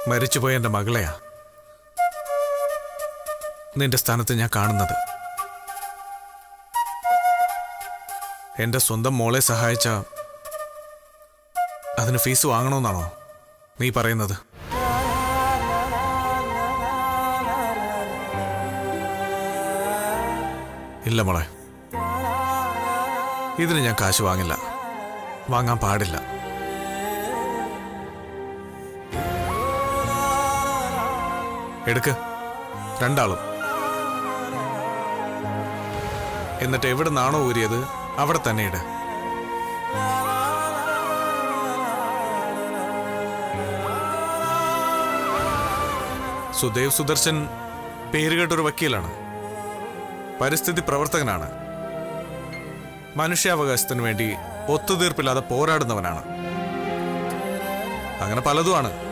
മരിച്ചുപോയ എൻ്റെ മകളെയാ നിന്റെ സ്ഥാനത്ത് ഞാൻ കാണുന്നത് എൻ്റെ സ്വന്തം മോളെ സഹായിച്ച അതിന് ഫീസ് വാങ്ങണമെന്നാണോ നീ പറയുന്നത് ഇല്ല മോളെ ഇതിന് ഞാൻ കാശ് വാങ്ങില്ല വാങ്ങാൻ പാടില്ല എടുക്ക് രണ്ടാളും എന്നിട്ട് എവിടെ നിന്നാണോ ഊരിയത് അവിടെ തന്നെ ഇട് സുദേവ് സുദർശൻ പേരുകേട്ടൊരു വക്കീലാണ് പരിസ്ഥിതി പ്രവർത്തകനാണ് മനുഷ്യാവകാശത്തിന് വേണ്ടി ഒത്തുതീർപ്പില്ലാതെ പോരാടുന്നവനാണ് അങ്ങനെ പലതുമാണ്